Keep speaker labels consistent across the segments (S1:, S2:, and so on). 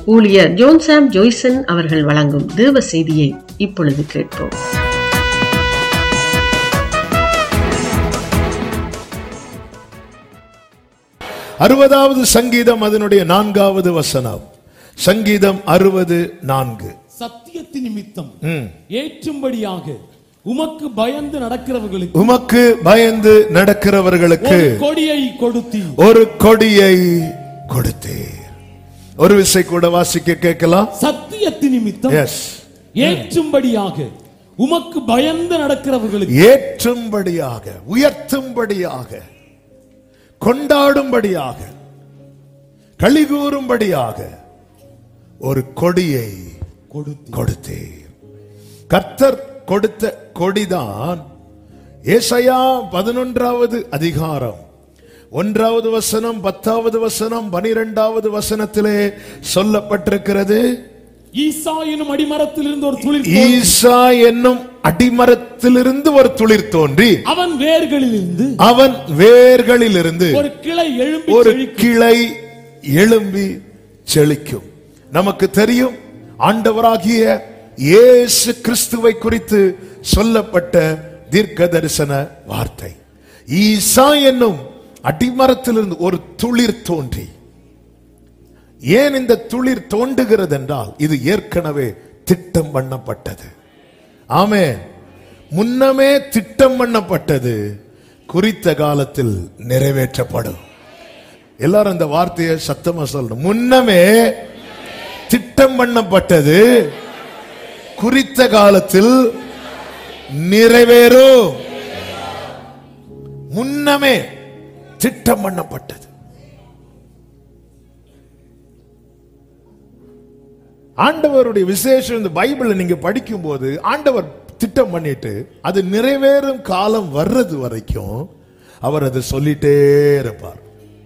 S1: ஊழியர் ஜோன்சாம் ஜோய்சன் அவர்கள் வழங்கும் தேவ செய்தியை இப்பொழுது கேட்போம்
S2: அறுபதாவது சங்கீதம் அதனுடைய நான்காவது வசனம் சங்கீதம் அறுபது நான்கு
S3: சத்தியத்தின் நிமித்தம்
S2: ம்.
S3: ஏற்றும்படியாக உமக்கு பயந்து நடக்கிறவர்களுக்கு
S2: உமக்கு பயந்து நடக்கிறவர்களுக்கு
S3: ஒரு கொடியை கொடுத்தி
S2: ஒரு கொடியை கொடுத்தீர் ஒரு விசை கூட வாசிக்க கேட்கலாம்
S3: சத்தியத்தின் நிமித்தம்
S2: எஸ்
S3: ஏற்றும்படியாக உமக்கு பயந்து நடக்கிறவர்களுக்கு
S2: ஏற்றும்படியாக உயர்த்தும்படியாக கொண்டாடும்படியாக களிகூறும்படியாக ஒரு கொடியை
S3: கொடுத்தி
S2: கொடுத்தீர் கர்த்தர் கொடுத்த கொடிதான் ஏசாயா பதினொன்றாவது அதிகாரம் ஒன்றாவது வசனம் பத்தாவது வசனம் பனிரெண்டாவது வசனத்திலே சொல்லப்பட்டிருக்கிறது
S3: ஈசா எனும் அடிமரத்திலிருந்து ஒரு துளிர் தோன்றி,
S2: ஈசா என்னும் அடிமரத்திலிருந்து ஒரு துளிர் தோன்றி
S3: அவன் வேர்களிலிருந்து
S2: அவன் வேர்களிலிருந்து
S3: ஒரு கிளை எழும்பி
S2: ஒரு
S3: செழிக்கும்.
S2: கிளை எழும்பி செழிக்கும் நமக்கு தெரியும் ஆண்டவராகிய இயேசு கிறிஸ்துவை குறித்து சொல்லப்பட்ட தீர்க்க தரிசன வார்த்தை ஈசா என்னும் அடிமரத்திலிருந்து ஒரு துளிர் தோன்றி ஏன் இந்த துளிர் தோண்டுகிறது என்றால் இது ஏற்கனவே திட்டம் பண்ணப்பட்டது ஆமே முன்னமே திட்டம் பண்ணப்பட்டது குறித்த காலத்தில் நிறைவேற்றப்படும் எல்லாரும் இந்த வார்த்தையை சத்தமா சொல்லணும் முன்னமே திட்டம் பண்ணப்பட்டது குறித்த காலத்தில் நிறைவேறும் முன்னமே திட்டம் பண்ணப்பட்டது ஆண்டவருடைய விசேஷம் இந்த பைபிளை நீங்க படிக்கும் போது ஆண்டவர் திட்டம் பண்ணிட்டு அது நிறைவேறும் காலம் வர்றது வரைக்கும் அவர் அதை சொல்லிட்டே இருப்பார்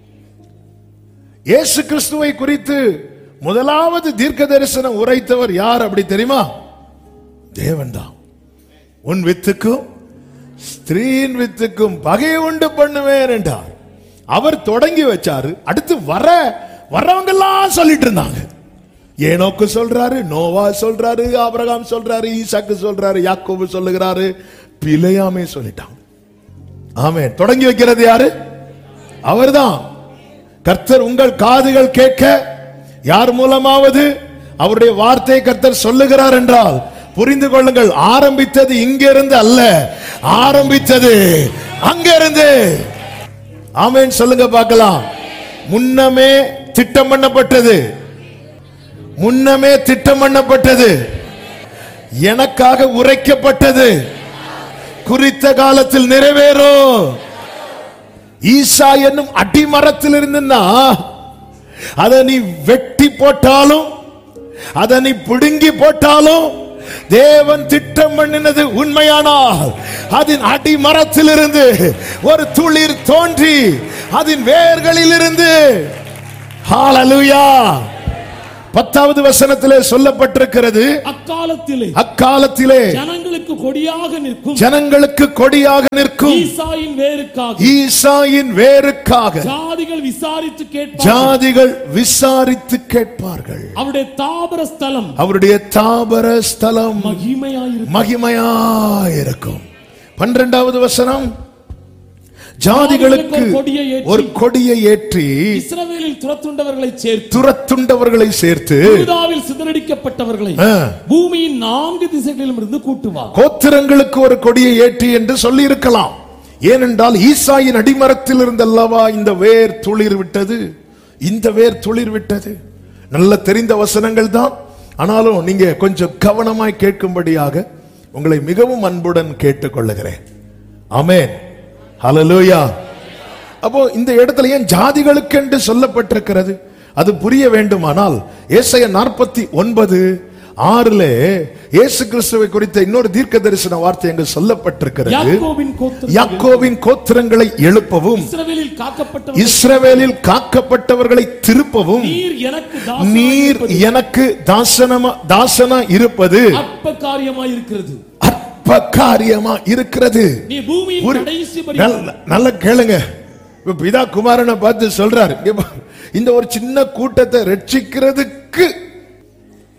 S2: இயேசு கிறிஸ்துவை குறித்து முதலாவது தீர்க்க தரிசனம் உரைத்தவர் யார் அப்படி தெரியுமா தேவன்தான் உன் வித்துக்கும் ஸ்திரீன் வித்துக்கும் பகை உண்டு பண்ணுவேன் என்றார் அவர் தொடங்கி வச்சாரு அடுத்து வர வரவங்க எல்லாம் சொல்லிட்டு இருந்தாங்க ஏனோக்கு சொல்றாரு நோவா சொல்றாரு ஆபிரகாம் சொல்றாரு ஈசாக்கு சொல்றாரு யாக்கோபு சொல்லுகிறாரு பிழையாமே சொல்லிட்டாங்க ஆமே தொடங்கி வைக்கிறது யாரு அவர்தான் கர்த்தர் உங்கள் காதுகள் கேட்க யார் மூலமாவது அவருடைய வார்த்தை கர்த்தர் சொல்லுகிறார் என்றால் புரிந்து கொள்ளுங்கள் ஆரம்பித்தது இங்கிருந்து அல்ல ஆரம்பித்தது அங்கிருந்து ஆமென் சொல்லுங்க பார்க்கலாம் முன்னமே திட்டம் பண்ணப்பட்டது முன்னமே திட்டம் பண்ணப்பட்டது எனக்காக உரைக்கப்பட்டது குறித்த காலத்தில் நிறைவேறும் ஈசா என்னும் அடிமரத்தில் இருந்துன்னா அதை நீ வெட்டி போட்டாலும் அதை நீ பிடுங்கி போட்டாலும் தேவன் திட்டம் பண்ணினது உண்மையானால் அதன் அடிமரத்திலிருந்து ஒரு துளிர் தோன்றி அதன் வேர்களிலிருந்து ஹalleluya பத்தாவது வசனத்திலே சொல்லப்பட்டிருக்கிறது
S3: அக்காலத்திலே
S2: அக்காலத்திலே
S3: ஜனங்களுக்கு கொடியாக நிற்கும்
S2: ஜனங்களுக்கு கொடியாக நிற்கும்
S3: ஈசாயின் வேருக்காக
S2: ஈசாயின் வேருக்காக
S3: ஜாதிகள் விசாரித்து கேட்பார்கள்
S2: ஜாதிகள் விசாரித்து கேட்பார்கள்
S3: அவருடைய தாபர ஸ்தலம்
S2: அவருடைய தாபர ஸ்தலம்
S3: மகிமையாயிருக்கும்
S2: மகிமையாயிருக்கும் பன்னிரெண்டாவது வசனம் ஜாதிகளுக்கு ஒரு கொடியை ஏற்றி
S3: இஸ்ரவேலில் துரத்துண்டவர்களை சேர்த்து
S2: துரத்துண்டவர்களை சேர்த்து
S3: யூதாவில் சிதறடிக்கப்பட்டவர்களை
S2: ஆ,
S3: பூமியின் நான்கு திசைகளிலும் இருந்து கூட்டுவார்
S2: கோத்திரங்களுக்கு ஒரு கொடியை ஏற்றி என்று சொல்லி இருக்கலாம் ஏனென்றால் ஈசாயின் அடிமரத்தில் இருந்தல்லவா இந்த வேர் துளிர் விட்டது இந்த வேர் துளிர் விட்டது நல்ல தெரிந்த வசனங்கள் தான் ஆனாலும் நீங்க கொஞ்சம் கவனமாய் கேட்கும்படியாக உங்களை மிகவும் அன்புடன் கேட்டுக்கொள்ளுகிறேன் ஆமென் ஹalleluya அப்போ இந்த இடத்துல ஏன் ஜாதிகளுக்கு என்று சொல்லப்பட்டிருக்கிறது அது புரிய வேண்டுமானால் ஏசாயா நாற்பத்தி ஒன்பது ஆறுல இயேசு கிறிஸ்துவை குறித்த இன்னொரு தீர்க்க தரிசன வார்த்தை அங்கு சொல்லப்பட்டிருக்கிறது
S3: யாக்கோபின் கோத்திரம்
S2: யாக்கோவின் கோத்திரங்களை எழுப்பவும்
S3: இஸ்ரவேலில் காக்கப்பட்டவர்கள்
S2: இஸ்ரவேலில் காக்கப்பட்டவர்களை திருப்பவும்
S3: நீர் எனக்கு
S2: நீர்
S3: தாசனாயிருப்பது
S2: எனக்கு தாசனமா தாசனா இருப்பது
S3: அற்ப காரியமாய் இருக்கிறது
S2: அற்ப காரியமா இருக்கிறது
S3: நீ பூமியின்
S2: ஒரு-
S3: கடைசி
S2: நல்ல- நல்லா கேளுங்க இப்ப பிதா குமாரனை பார்த்து சொல்றாரு இங்க பாரு, இந்த ஒரு சின்ன கூட்டத்தை ரட்சிக்கிறதுக்கு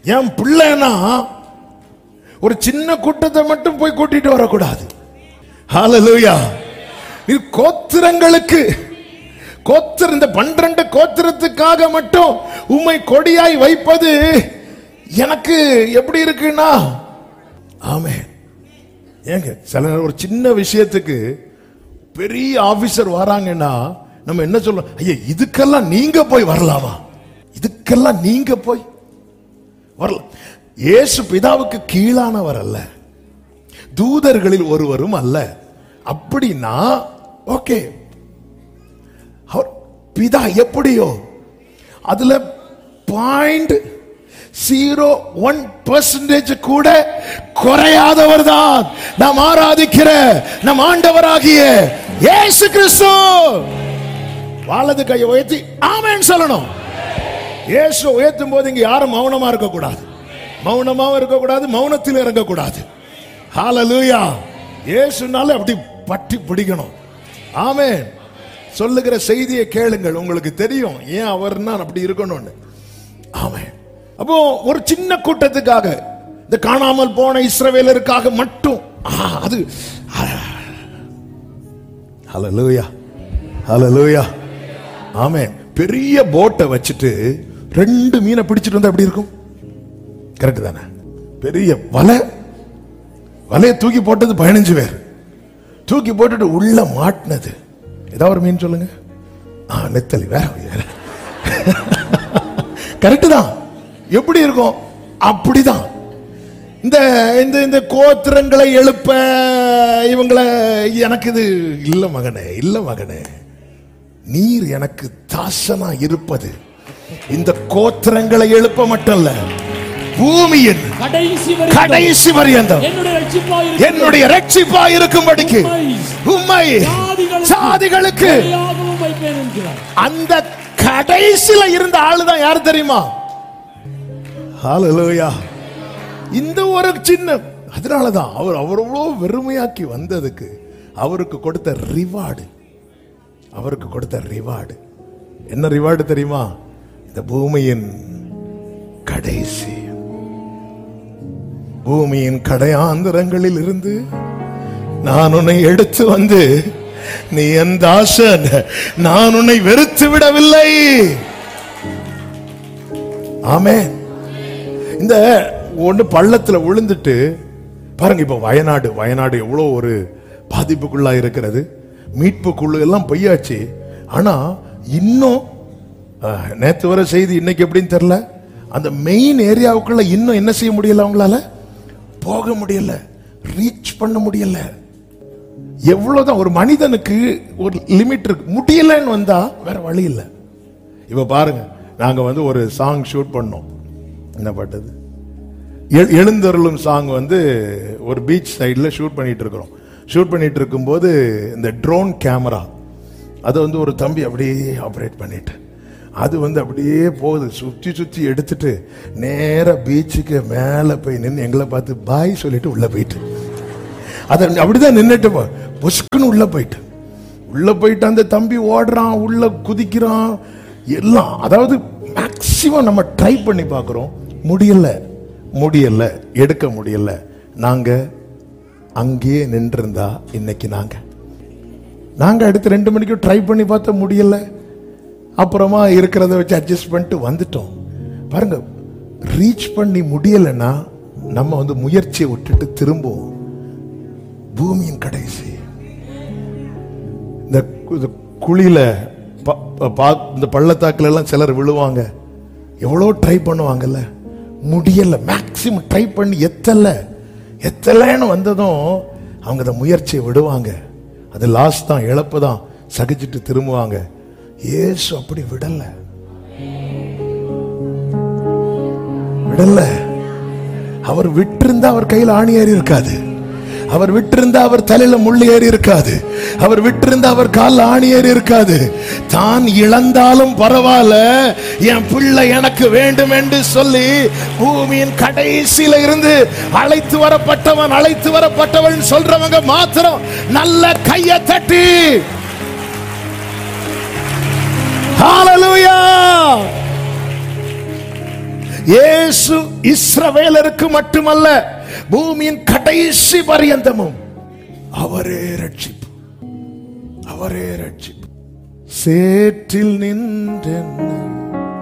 S2: என் பிள்ளைனா ஒரு சின்ன கூட்டத்தை மட்டும் போய் கூட்டிட்டு வரக்கூடாது ஹalleluya இது கோத்திரங்களுக்கு கோத்திர இந்த பன்னிரண்டு கோத்திரத்துக்காக மட்டும் உம்மை கொடியாய் வைப்பது எனக்கு எப்படி இருக்குன்னா ஆமே ஏங்க சில நேரம் ஒரு சின்ன விஷயத்துக்கு பெரிய ஆபீசர் வராங்கன்னா நம்ம என்ன சொல்றோம் ஐயா இதுக்கெல்லாம் நீங்க போய் வரலாமா இதுக்கெல்லாம் நீங்க போய் வரலாம் இயேசு பிதாவுக்கு கீழானவர் அல்ல தூதர்களில் ஒருவரும் அல்ல அப்படின்னா ஓகே அவர் பிதா எப்படியோ அதுல பாயிண்ட் ஜீரோ ஒன் பர்சன்டேஜ் கூட குறையாதவர் தான் நாம் ஆராதிக்கிற நம் ஆண்டவராகிய இயேசு கிறிஸ்து வாழது கையை உயர்த்தி ஆமென் சொல்லணும் இயேசு உயர்த்தும் போது இங்க யாரும் மௌனமா இருக்க கூடாது மௌனமாவும் இருக்க கூடாது மௌனத்தில் இறங்கக்கூடாது ஹalleluya இயேசுனால அப்படி பட்டி பிடிக்கணும் ஆமென் சொல்லுகிற செய்தியை கேளுங்கள் உங்களுக்கு தெரியும் ஏன் அவர்னா அப்படி இருக்கணும்னு ஆமென் அப்போ ஒரு சின்ன கூட்டத்துக்காக இந்த காணாமல் போன இஸ்ரவேலருக்காக மட்டும் ஆ, அது ஹalleluya ஹalleluya ஆமென் பெரிய போட்டை வச்சுட்டு ரெண்டு மீனை பிடிச்சிட்டு வந்தா எப்படி இருக்கும் கரெக்ட் தானே பெரிய வலை வலையை தூக்கி போட்டது பதினஞ்சு பேர் தூக்கி போட்டுட்டு உள்ள மாட்டினது ஏதாவது ஒரு மீன் சொல்லுங்க ஆ நெத்தலி வேற வேற கரெக்ட் தான் எப்படி இருக்கும் அப்படிதான் இந்த இந்த இந்த கோத்திரங்களை எழுப்ப இவங்களை எனக்கு இது இல்ல மகனே இல்ல மகனே நீர் எனக்கு தாசனா இருப்பது இந்த கோத்திரங்களை எழுப்ப மட்டும் இல்ல பூமியின்
S3: கடைசி வரை
S2: கடைசி பரியந்தம்
S3: என்னுடைய ரட்சிப்பாய்
S2: என்னுடைய ரட்சிப்பா இருக்கும்படிக்கு உம்மை சாதிகளுக்கு
S3: யாகவும் வைப்பேன் என்கிறார்
S2: அந்த கடைசில இருந்த ஆளுதான் யார் தெரியுமா ஹalleluya இந்த ஒரு சின்ன அதனாலதான் அவர் அவர் அவ்வளோ வெறுமையாக்கி வந்ததுக்கு அவருக்கு கொடுத்த ரிவார்டு அவருக்கு கொடுத்த ரிவார்டு என்ன ரிவார்டு தெரியுமா இந்த பூமியின் கடைசி பூமியின் கடையாந்திரங்களில் இருந்து நான் உன்னை எடுத்து வந்து நீ என் தாசன் நான் உன்னை வெறுத்து விடவில்லை ஆமே இந்த ஒண்ணு பள்ளத்துல விழுந்துட்டு பாருங்க இப்ப வயநாடு வயநாடு எவ்வளவு ஒரு பாதிப்புக்குள்ளா இருக்கிறது மீட்பு குழு எல்லாம் பொய்யாச்சு ஆனா இன்னும் அஹ், நேத்து வர செய்தி இன்னைக்கு எப்படின்னு தெரியல அந்த மெயின் ஏரியாவுக்குள்ள இன்னும் என்ன செய்ய முடியல அவங்களால போக முடியல ரீச் பண்ண முடியல எவ்வளவுதான் ஒரு மனிதனுக்கு ஒரு லிமிட் இருக்கு முடியலன்னு வந்தா வேற வழி இல்லை இப்ப பாருங்க நாங்க வந்து ஒரு சாங் ஷூட் பண்ணோம் என்ன பாட்டது எ- எழுந்தருளும் சாங் வந்து ஒரு பீச் சைடில் ஷூட் பண்ணிட்டு இருக்கிறோம் ஷூட் பண்ணிட்டு இருக்கும்போது இந்த ட்ரோன் கேமரா அதை வந்து ஒரு தம்பி அப்படியே ஆப்ரேட் பண்ணிட்டு அது வந்து அப்படியே போகுது சுற்றி சுற்றி எடுத்துட்டு நேரா பீச்சுக்கு மேலே போய் நின்று எங்களை பார்த்து பாய் சொல்லிட்டு உள்ள போயிட்டு அதை அப்படிதான் நின்னுட்டு போ புஷ்குன்னு உள்ள போயிட்டு உள்ள போயிட்டு அந்த தம்பி ஓடுறான் உள்ள குதிக்கிறான் எல்லாம் அதாவது மேக்சிமம் நம்ம ட்ரை பண்ணி பார்க்குறோம் முடியல முடியல எடுக்க முடியல நாங்க அங்கேயே நின்றிருந்தா இன்னைக்கு நாங்க நாங்க அடுத்து ரெண்டு மணிக்கு ட்ரை பண்ணி பார்த்தா முடியல அப்புறமா இருக்கிறத வச்சு அட்ஜஸ்ட் பண்ணிட்டு வந்துட்டோம் பாருங்க ரீச் பண்ணி முடியலைன்னா நம்ம வந்து முயற்சியை விட்டுட்டு திரும்புவோம் பூமியின் கடைசி இந்த கு- இந்த குழியில ப- ப- பா- இந்த பள்ளத்தாக்குல எல்லாம் சிலர் விழுவாங்க எவ்வளோ ட்ரை பண்ணுவாங்கல்ல முடியல மேக்சிமம் ட்ரை பண்ணி எத்தல எத்தலைன்னு வந்ததும் அவங்க அந்த முயற்சியை விடுவாங்க அது லாஸ்ட் தான் இழப்பு தான் சகிச்சுட்டு திரும்புவாங்க இயேசு அப்படி விடல விடல அவர் விட்டிருந்தா அவர் கையில் ஆணி ஏறி இருக்காது அவர் விட்டிருந்தா அவர் தலையில முள்ளு ஏறி இருக்காது அவர் விட்டிருந்தா அவர் காலில் ஆணி ஏறி இருக்காது தான் இழந்தாலும் பரவாயில்ல என் பிள்ளை எனக்கு வேண்டும் என்று சொல்லி பூமியின் கடைசியில இருந்து அழைத்து வரப்பட்டவன் அழைத்து வரப்பட்டவன் சொல்றவங்க மாத்திரம் நல்ல கையை தட்டி ஹalleluya இயேசு இஸ்ரவேலருக்கு மட்டுமல்ல பூமியின் கடைசி பரியந்தமும் அவரே ரட்சிப்பு அவரே ரட்சிப்பு சேற்றில் நின்றென்னை